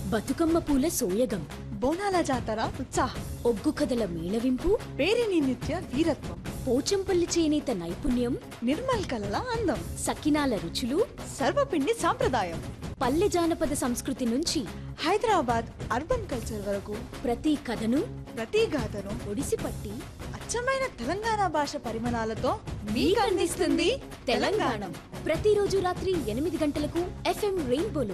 బతుకమ్మ పూల సోయగం బోనాల జాతర ఉత్సాహం ఒగ్గు కథల మేళవింపు పేరిని నిత్య వీరత్వం పోచంపల్లి చేనేత నైపుణ్యం నిర్మల్ కలల అందం సకినాల రుచులు సర్వపిండి సాంప్రదాయం పల్లె జానపద సంస్కృతి నుంచి హైదరాబాద్ అర్బన్ కల్చర్ వరకు ప్రతి కథను ప్రతి గాథను ఒడిసిపట్టి అచ్చమైన తెలంగాణ భాష పరిమాణాలతో మీకు అందిస్తుంది తెలంగాణ ప్రతిరోజు రాత్రి ఎనిమిది గంటలకు ఎఫ్ఎం రెయిన్బోలో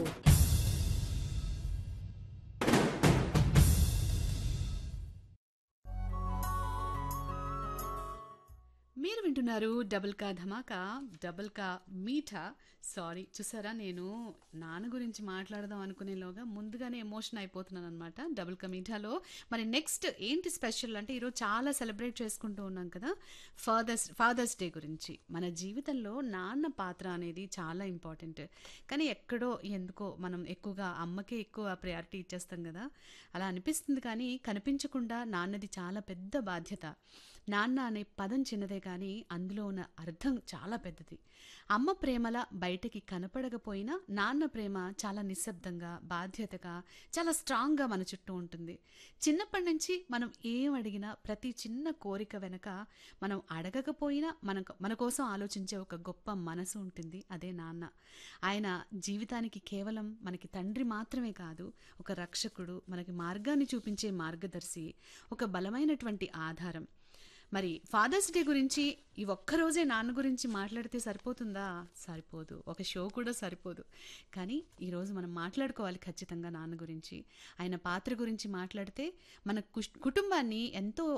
మీరు వింటున్నారు డబుల్ కా ధమాకా డబుల్ కా మీఠా సారీ చూసారా నేను నాన్న గురించి మాట్లాడదాం అనుకునేలోగా ముందుగానే ఎమోషన్ అయిపోతున్నాను అనమాట డబుల్ కా మీఠాలో మరి నెక్స్ట్ ఏంటి స్పెషల్ అంటే ఈరోజు చాలా సెలబ్రేట్ చేసుకుంటూ ఉన్నాం కదా ఫాదర్స్ ఫాదర్స్ డే గురించి మన జీవితంలో నాన్న పాత్ర అనేది చాలా ఇంపార్టెంట్ కానీ ఎక్కడో ఎందుకో మనం ఎక్కువగా అమ్మకే ఎక్కువ ప్రయారిటీ ఇచ్చేస్తాం కదా అలా అనిపిస్తుంది కానీ కనిపించకుండా నాన్నది చాలా పెద్ద బాధ్యత నాన్న అనే పదం చిన్నదే కానీ అందులో ఉన్న అర్థం చాలా పెద్దది అమ్మ ప్రేమల బయటికి కనపడకపోయినా నాన్న ప్రేమ చాలా నిశ్శబ్దంగా బాధ్యతగా చాలా స్ట్రాంగ్గా మన చుట్టూ ఉంటుంది చిన్నప్పటి నుంచి మనం ఏం అడిగినా ప్రతి చిన్న కోరిక వెనక మనం అడగకపోయినా మన మన కోసం ఆలోచించే ఒక గొప్ప మనసు ఉంటుంది అదే నాన్న ఆయన జీవితానికి కేవలం మనకి తండ్రి మాత్రమే కాదు ఒక రక్షకుడు మనకి మార్గాన్ని చూపించే మార్గదర్శి ఒక బలమైనటువంటి ఆధారం మరి ఫాదర్స్ డే గురించి ఈ ఒక్కరోజే నాన్న గురించి మాట్లాడితే సరిపోతుందా సరిపోదు ఒక షో కూడా సరిపోదు కానీ ఈరోజు మనం మాట్లాడుకోవాలి ఖచ్చితంగా నాన్న గురించి ఆయన పాత్ర గురించి మాట్లాడితే మన కుష్- కుటుంబాన్ని ఎంతో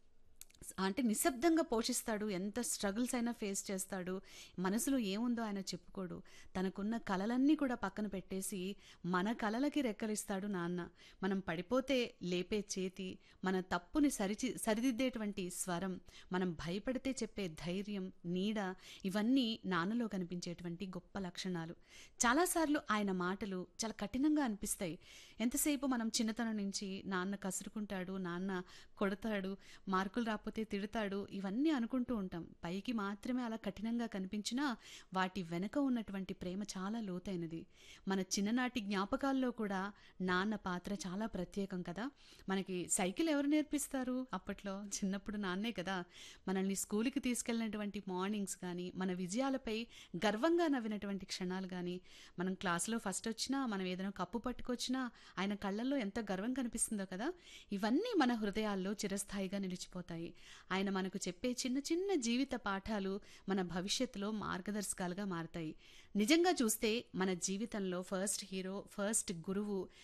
అంటే నిశ్శబ్దంగా పోషిస్తాడు ఎంత స్ట్రగుల్స్ అయినా ఫేస్ చేస్తాడు మనసులో ఏముందో ఆయన చెప్పుకోడు తనకున్న కలలన్నీ కూడా పక్కన పెట్టేసి మన కలలకి రెక్కలిస్తాడు నాన్న మనం పడిపోతే లేపే చేతి మన తప్పుని సరిచి సరిదిద్దేటువంటి స్వరం మనం భయపడితే చెప్పే ధైర్యం నీడ ఇవన్నీ నాన్నలో కనిపించేటువంటి గొప్ప లక్షణాలు చాలాసార్లు ఆయన మాటలు చాలా కఠినంగా అనిపిస్తాయి ఎంతసేపు మనం చిన్నతనం నుంచి నాన్న కసురుకుంటాడు నాన్న కొడతాడు మార్కులు రాకపోతే తిడతాడు ఇవన్నీ అనుకుంటూ ఉంటాం పైకి మాత్రమే అలా కఠినంగా కనిపించినా వాటి వెనక ఉన్నటువంటి ప్రేమ చాలా లోతైనది మన చిన్ననాటి జ్ఞాపకాల్లో కూడా నాన్న పాత్ర చాలా ప్రత్యేకం కదా మనకి సైకిల్ ఎవరు నేర్పిస్తారు అప్పట్లో చిన్నప్పుడు నాన్నే కదా మనల్ని స్కూల్కి తీసుకెళ్ళినటువంటి మార్నింగ్స్ కానీ మన విజయాలపై గర్వంగా నవ్వినటువంటి క్షణాలు కానీ మనం క్లాసులో ఫస్ట్ వచ్చినా మనం ఏదైనా కప్పు పట్టుకొచ్చినా ఆయన కళ్ళల్లో ఎంత గర్వం కనిపిస్తుందో కదా ఇవన్నీ మన హృదయాల్లో చిరస్థాయిగా నిలిచిపోతాయి ఆయన మనకు చెప్పే చిన్న చిన్న జీవిత పాఠాలు మన భవిష్యత్తులో మార్గదర్శకాలుగా మారతాయి నిజంగా చూస్తే మన జీవితంలో ఫస్ట్ హీరో ఫస్ట్ గురువు